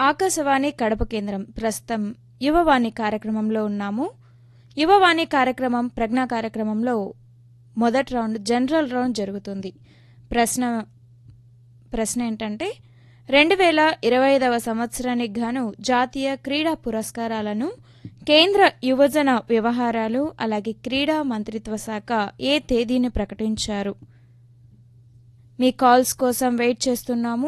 ఆకాశవాణి కడప కేంద్రం ప్రస్తుతం యువవాణి కార్యక్రమంలో ఉన్నాము యువవాణి కార్యక్రమం ప్రజ్ఞా కార్యక్రమంలో మొదటి రౌండ్ జనరల్ రౌండ్ జరుగుతుంది ప్రశ్న ప్రశ్న ఏంటంటే రెండు వేల ఇరవై ఐదవ సంవత్సరానికి గాను జాతీయ క్రీడా పురస్కారాలను కేంద్ర యువజన వ్యవహారాలు అలాగే క్రీడా మంత్రిత్వ శాఖ ఏ తేదీని ప్రకటించారు మీ కాల్స్ కోసం వెయిట్ చేస్తున్నాము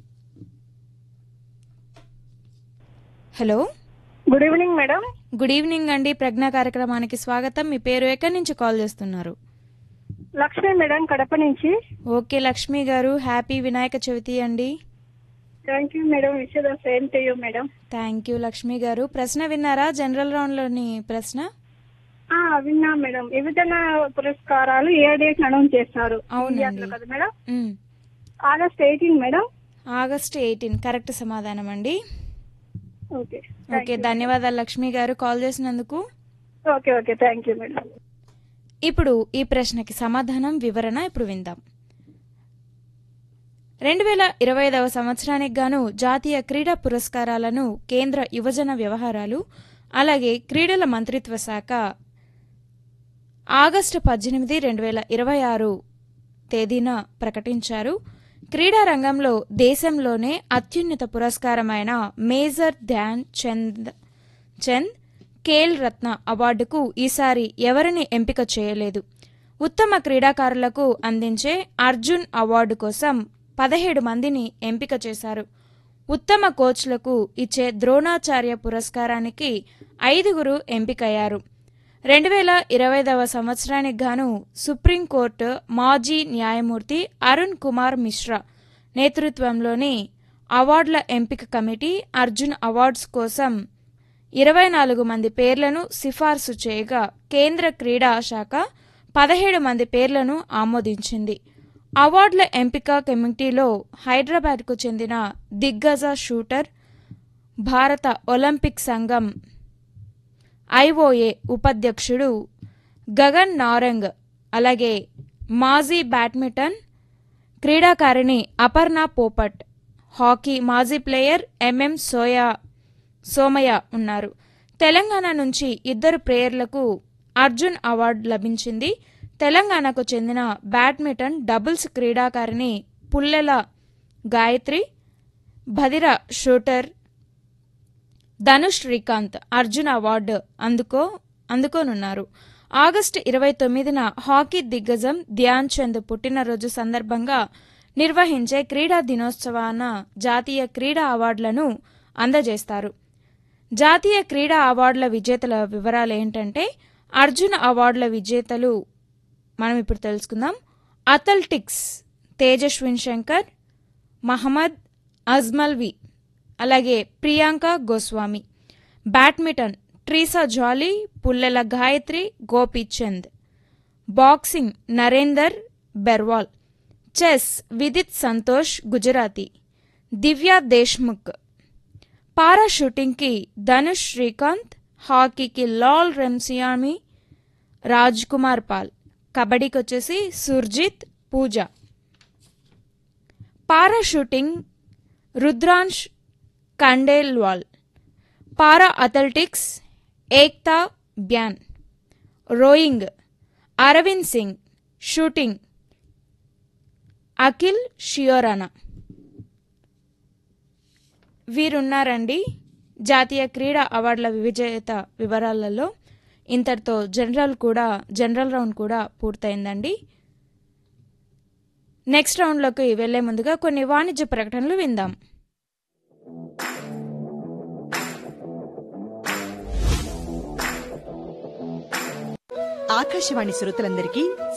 hello good evening madam good evening అండి ప్రజ్ఞ కార్యక్రమానికి స్వాగతం మీ పేరు ఎక్కడి నుంచి కాల్ చేస్తున్నారు లక్ష్మి మేడం కడప నుంచి ఓకే లక్ష్మి గారు హ్యాపీ వినాయక చవితి అండి thank you madam wish the same to you madam thank you Lakshmi garu ప్రశ్న విన్నారా జనరల్ రౌండ్లోని ప్రశ్న ఆ, విన్నా మేడం విభజన పురస్కారాలు ఏ డేట్ అనౌన్స్ చేస్తారు అవునండి. ఇండియాలో కదా మేడం మ్, August eighteen madam August eighteen correct సమాధానం అండి ఓకే ఓకే ధన్యవాదాలు లక్ష్మి గారు కాల్ చేసినందుకు okay okay thank you madam ఇప్పుడు ఈ ప్రశ్నకి సమాధానం వివరణ ఇప్పుడు విందాం రెండు వేల ఇరవై ఐదవ సంవత్సరానికి గాను జాతీయ క్రీడా పురస్కారాలను కేంద్ర యువజన వ్యవహారాలు అలాగే క్రీడల మంత్రిత్వ శాఖ ఆగస్టు పద్దెనిమిది రెండు వేల ఇరవై ఆరు తేదీన ప్రకటించారు క్రీడా రంగంలో దేశంలోనే అత్యున్నత పురస్కారమైన మేజర్ ధ్యాన్ చంద్ చంద్ ఖేల్ రత్న అవార్డుకు ఈసారి ఎవరిని ఎంపిక చేయలేదు ఉత్తమ క్రీడాకారులకు అందించే అర్జున్ అవార్డు కోసం పదిహేడు మందిని ఎంపిక చేశారు ఉత్తమ కోచ్లకు ఇచ్చే ద్రోణాచార్య పురస్కారానికి ఐదుగురు ఎంపికయ్యారు రెండు వేల ఇరవైదవ సంవత్సరానికి గాను సుప్రీంకోర్టు మాజీ న్యాయమూర్తి అరుణ్ కుమార్ మిశ్రా నేతృత్వంలోని అవార్డుల ఎంపిక కమిటీ అర్జున్ అవార్డ్స్ కోసం ఇరవై నాలుగు మంది పేర్లను సిఫార్సు చేయగా కేంద్ర క్రీడా శాఖ పదిహేడు మంది పేర్లను ఆమోదించింది అవార్డుల ఎంపిక కమిటీలో హైదరాబాద్కు చెందిన దిగ్గజ షూటర్ భారత ఒలింపిక్ సంఘం ఐఓఏ ఉపాధ్యక్షుడు గగన్ నారంగ్ అలాగే మాజీ బ్యాడ్మింటన్ క్రీడాకారిణి అపర్ణ పోపట్ హాకీ మాజీ ప్లేయర్ ఎంఎం సోయా సోమయ్య ఉన్నారు తెలంగాణ నుంచి ఇద్దరు ప్లేయర్లకు అర్జున్ అవార్డు లభించింది తెలంగాణకు చెందిన బ్యాడ్మింటన్ డబుల్స్ క్రీడాకారిణి పుల్లెల గాయత్రి భదిర షూటర్ ధనుష్ శ్రీకాంత్ అర్జున్ అవార్డు అందుకో అందుకోనున్నారు ఆగస్టు ఇరవై తొమ్మిదిన హాకీ దిగ్గజం ధ్యాన్ చంద్ పుట్టినరోజు సందర్భంగా నిర్వహించే క్రీడా దినోత్సవాన జాతీయ క్రీడా అవార్డులను అందజేస్తారు జాతీయ క్రీడా అవార్డుల విజేతల వివరాలు ఏంటంటే అర్జున్ అవార్డుల విజేతలు మనం ఇప్పుడు తెలుసుకుందాం అథ్లెటిక్స్ తేజస్విన్ శంకర్ మహమ్మద్ అజ్మల్వి అలాగే Priyanka Goswami badminton Treesa Jolly Pullela Gayatri Gopichand boxing Narender Berwal chess Vidit Santosh Gujrathi Divya Deshmukh para షూటింగ్కి ధనుష్ శ్రీకాంత్ హాకీకి లాల్ రెమ్సియామి రాజ్ కుమార్ పాల్ కబడ్డీకి వచ్చేసి Surjeet Pooja para shooting Rudransh Khandelwal para athletics Ekta Bhyan rowing Arvind Singh shooting Akhil Sheoran వీరున్నారండి జాతీయ క్రీడా అవార్డుల విజేత వివరాలలో ఇంతటితో జనరల్ కూడా జనరల్ రౌండ్ కూడా పూర్తయిందండి నెక్స్ట్ రౌండ్లోకి వెళ్లే ముందుగా కొన్ని వాణిజ్య ప్రకటనలు విందాం ఆకాశవాణి శ్రోతలందరికీ